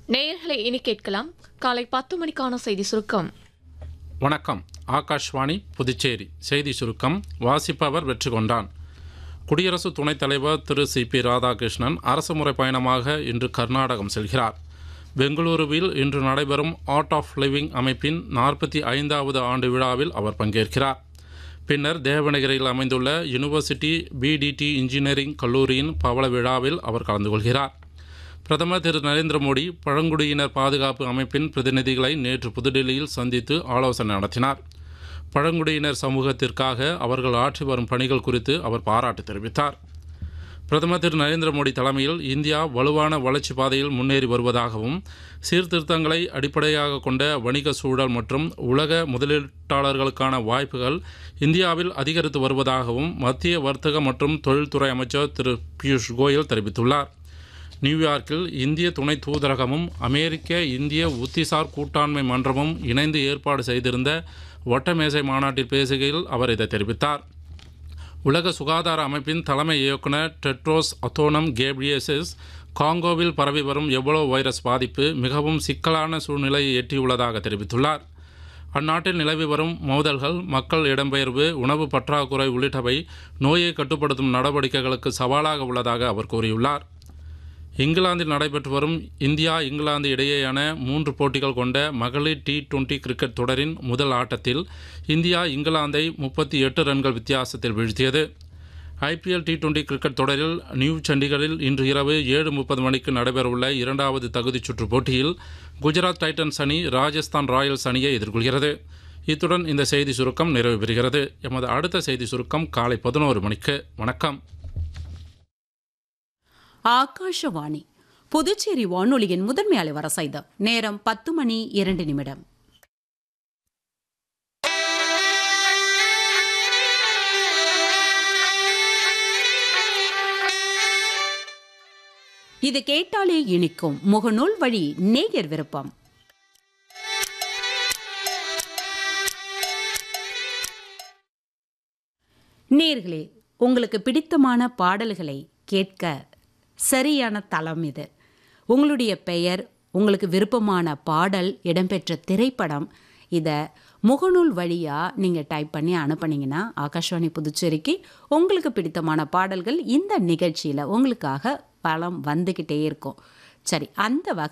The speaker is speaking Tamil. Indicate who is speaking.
Speaker 1: நேயர்களை இனி கேட்கலாம் காலை பத்து மணிக்கான செய்தி சுருக்கம்
Speaker 2: வணக்கம் ஆகாஷ்வாணி புதுச்சேரி செய்தி சுருக்கம் வாசிப்பவர் வெற்றி கொண்டான் குடியரசு துணைத் தலைவர் திரு சி பி ராதாகிருஷ்ணன் அரசுமுறை பயணமாக இன்று கர்நாடகம் செல்கிறார் பெங்களூருவில் இன்று நடைபெறும் ஆர்ட் ஆஃப் லிவிங் அமைப்பின் நாற்பத்தி ஐந்தாவது ஆண்டு விழாவில் அவர் பங்கேற்கிறார் பின்னர் தேவநகரில் அமைந்துள்ள யுனிவர்சிட்டி பிடிடி இன்ஜினியரிங் கல்லூரியின் பவள விழாவில் அவர் கலந்து கொள்கிறார் பிரதமர் திரு நரேந்திர மோடி பழங்குடியினர் பாதுகாப்பு அமைப்பின் பிரதிநிதிகளை நேற்று புதுடெல்லியில் சந்தித்து ஆலோசனை நடத்தினார் பழங்குடியினர் சமூகத்திற்காக அவர்கள் ஆற்றி வரும் பணிகள் குறித்து அவர் பாராட்டு தெரிவித்தார் பிரதமர் திரு நரேந்திர மோடி தலைமையில் இந்தியா வலுவான வளர்ச்சி பாதையில் முன்னேறி வருவதாகவும் சீர்திருத்தங்களை அடிப்படையாக கொண்ட வணிக சூழல் மற்றும் உலக முதலீட்டாளர்களுக்கான வாய்ப்புகள் இந்தியாவில் அதிகரித்து வருவதாகவும் மத்திய வர்த்தக மற்றும் தொழில்துறை அமைச்சர் திரு பியூஷ் கோயல் தெரிவித்துள்ளார் நியூயார்க்கில் இந்திய துணை தூதரகமும் அமெரிக்க இந்திய உத்திசார் கூட்டாண்மை மன்றமும் இணைந்து ஏற்பாடு செய்திருந்த ஒட்டமேசை மாநாட்டில் பேசுகையில் அவர் இதை தெரிவித்தார் உலக சுகாதார அமைப்பின் தலைமை இயக்குனர் டெட்ரோஸ் அத்தோனம் கேப்ரியசஸ் காங்கோவில் பரவி வரும் எவ்வளோ வைரஸ் பாதிப்பு மிகவும் சிக்கலான சூழ்நிலையை எட்டியுள்ளதாக தெரிவித்துள்ளார் அந்நாட்டில் நிலவி வரும் மோதல்கள் மக்கள் இடம்பெயர்வு உணவு பற்றாக்குறை உள்ளிட்டவை நோயை கட்டுப்படுத்தும் நடவடிக்கைகளுக்கு சவாலாக உள்ளதாக அவர் கூறியுள்ளார் இங்கிலாந்தில் நடைபெற்று வரும் இந்தியா இங்கிலாந்து இடையேயான மூன்று போட்டிகள் கொண்ட மகளிர் டி டுவெண்டி கிரிக்கெட் தொடரின் முதல் ஆட்டத்தில் இந்தியா இங்கிலாந்தை முப்பத்தி எட்டு ரன்கள் வித்தியாசத்தில் வீழ்த்தியது ஐபிஎல் டி டுவெண்டி கிரிக்கெட் தொடரில் நியூ சண்டிகரில் இன்று இரவு ஏழு முப்பது மணிக்கு நடைபெறவுள்ள இரண்டாவது தகுதிச் சுற்று போட்டியில் குஜராத் டைட்டன்ஸ் அணி ராஜஸ்தான் ராயல்ஸ் அணியை எதிர்கொள்கிறது இத்துடன் இந்த செய்தி சுருக்கம் நிறைவு பெறுகிறது எமது அடுத்த செய்தி சுருக்கம் காலை பதினோரு மணிக்கு வணக்கம்
Speaker 3: ஆகாஷவாணி புதுச்சேரி வானொலியின் முதன்மை அலைவரசை இது நேரம் பத்து மணி இரண்டு நிமிடம் இது கேட்டாலே இனிக்கும் முகநூல் வழி நேயர் விருப்பம் நேர்களே உங்களுக்கு பிடித்தமான பாடல்களை கேட்க சரியான தளம் இது உங்களுடைய பெயர் உங்களுக்கு விருப்பமான பாடல் இடம்பெற்ற திரைப்படம் இதை முகநூல் வழியாக நீங்கள் டைப் பண்ணி அனுப்புனீங்கன்னா ஆகாஷ்வாணி புதுச்சேரிக்கு உங்களுக்கு பிடித்தமான பாடல்கள் இந்த நிகழ்ச்சியில் உங்களுக்காக பலம் வந்துக்கிட்டே இருக்கும் சரி அந்த வகை